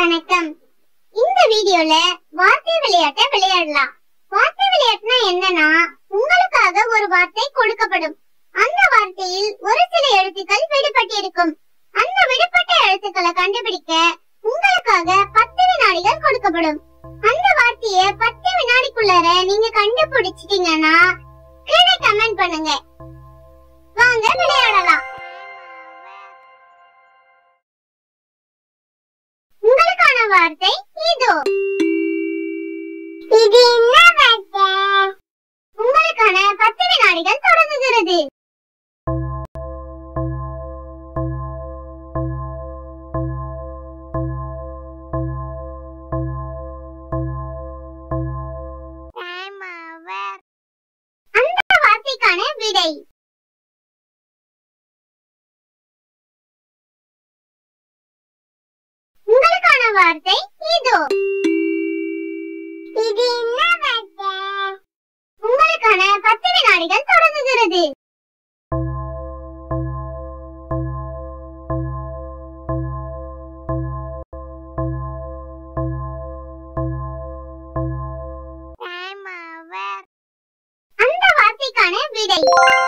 வணக்கம் இந்த வீடியோல வார்த்தை விளையாட்டை விளையாடலாம் வார்த்தை விளையாட்டுனா என்னன்னா உங்களுக்காக ஒரு வார்த்தை கொடுக்கப்படும் அந்த வார்த்தையில் ஒரு சில எழுத்துக்கள் விடுபட்டிருக்கும் அந்த விடுபட்ட எழுத்துக்களை கண்டுபிடிக்க உங்களுக்காக பத்து வினாடிகள் கொடுக்கப்படும் அந்த வார்த்தைய பத்து வினாடிக்குள்ளார நீங்க கண்டுபிடிச்சிட்டீங்கன்னா கீழே கமெண்ட் பண்ணுங்க வாங்க விளையாடலாம் உங்களுக்கான வார்த்தை இதோ இது என்ன வார்த்தை உங்களுக்கான பத்து வினாடிகள் தொடங்குகிறது அந்த வார்த்தைக்கான விடை உங்களுக்கான வார்த்தை இதோ இது என்ன வார்த்தை உங்களுக்கான பத்து வினாடிகள் தொடங்குகிறது அந்த வார்த்தைக்கான விடை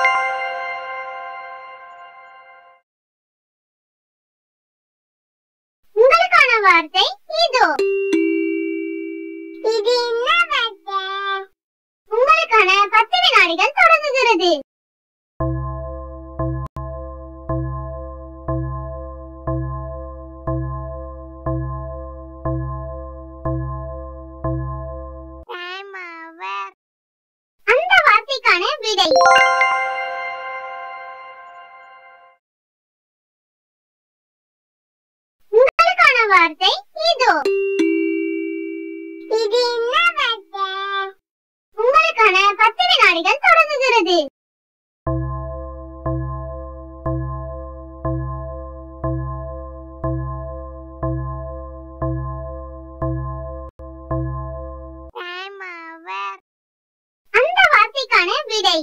உங்களுக்கான வார்த்தை இதோ இது என்ன வார்த்தை உங்களுக்கான பத்து வினாடிகள் தொடங்குகிறது அந்த வார்த்தைக்கான விடை உங்களுக்கான வார்த்தை இதோ இது என்ன வார்த்தை உங்களுக்கான பத்து வினாடிகள் தொடங்குகிறது அந்த வார்த்தைக்கான விடை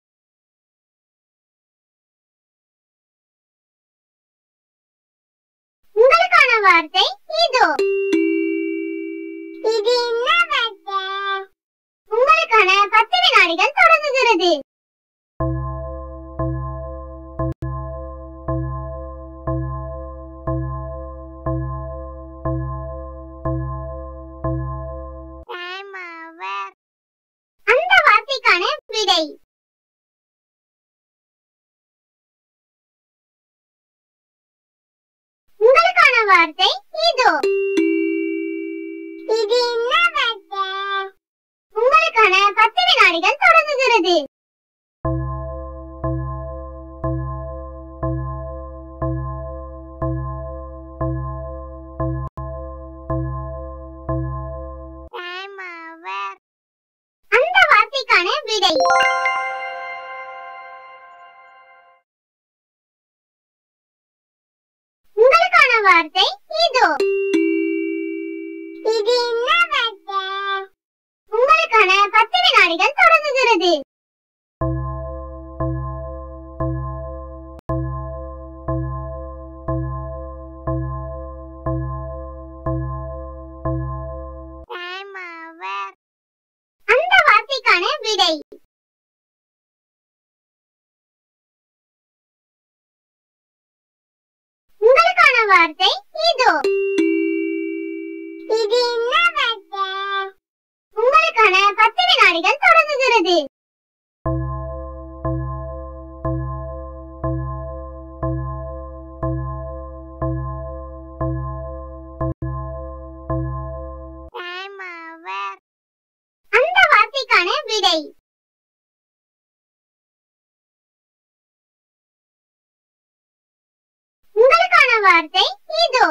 உங்களுக்கான வார்த்தை இதோ இது என்ன வார்த்தை உங்களுக்கான பத்து வினாடிகள் தொடங்குகிறது அந்த வார்த்தைக்கான விடை உங்களுக்கான வார்த்தை இதோ இது என்ன வார்த்தை உங்களுக்கான பத்து வினாடிகள் தொடங்குகிறது அந்த வார்த்தைக்கான விடை உங்களுக்கான வார்த்தை இதோ இது என்ன வார்த்தை உங்களுக்கான பத்து வினாடிகள் தொடங்குகிறது அந்த வார்த்தைக்கான விடை உங்களுக்கான வார்த்தை இதோ இது என்ன வார்த்தை உங்களுக்கான பத்து வினாடிகள் தொடங்குகிறது அந்த வார்த்தைக்கான விடை உங்களுக்கான வார்த்தை இதோ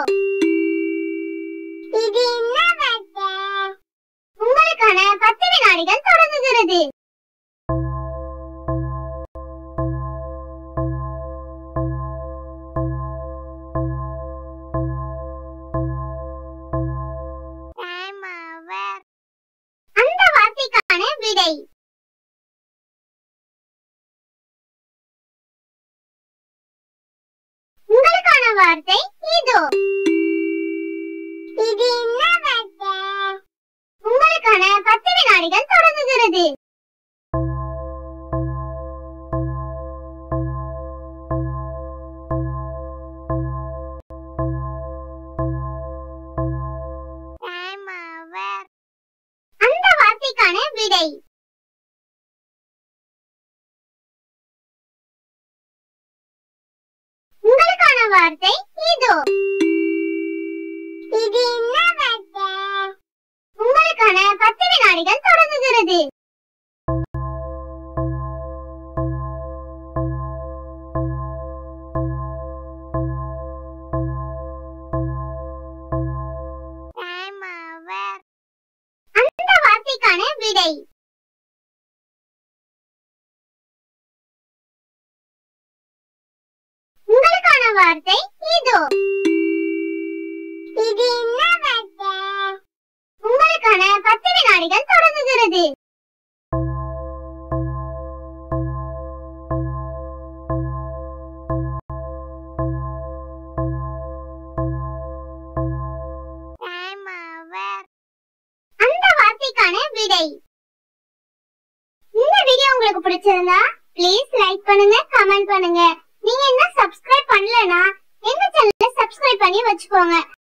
இது என்ன வார்த்தை உங்களுக்கான பத்து வினாடிகள் தொடங்குகிறது அந்த வார்த்தைக்கான விடை உங்களுக்கான வார்த்தை இதோ இது வினாடிகள் தொடங்குகிறது அந்த வார்த்தைக்கான விடை உங்களுக்கான வார்த்தை இதோ இது என்ன வார்த்தை உங்களுக்கான பத்து வினாடிகள் தொடங்குகிறது அந்த வார்த்தைக்கான விடை உங்களுக்கான வார்த்தை இதோ இது என்ன வார்த்தை உங்களுக்கான பத்து வினாடிகள் தொடங்குகிறது அந்த வார்த்தைக்கான விடை இந்த வீடியோ உங்களுக்கு பிடிச்சிருந்தா ப்ளீஸ் லைக் பண்ணுங்க கமெண்ட் பண்ணுங்க நீங்க என்ன சப்ஸ்கிரைப் பண்ணலனா எங்க சேனலை சப்ஸ்கிரைப் பண்ணி வச்சுக்கோங்க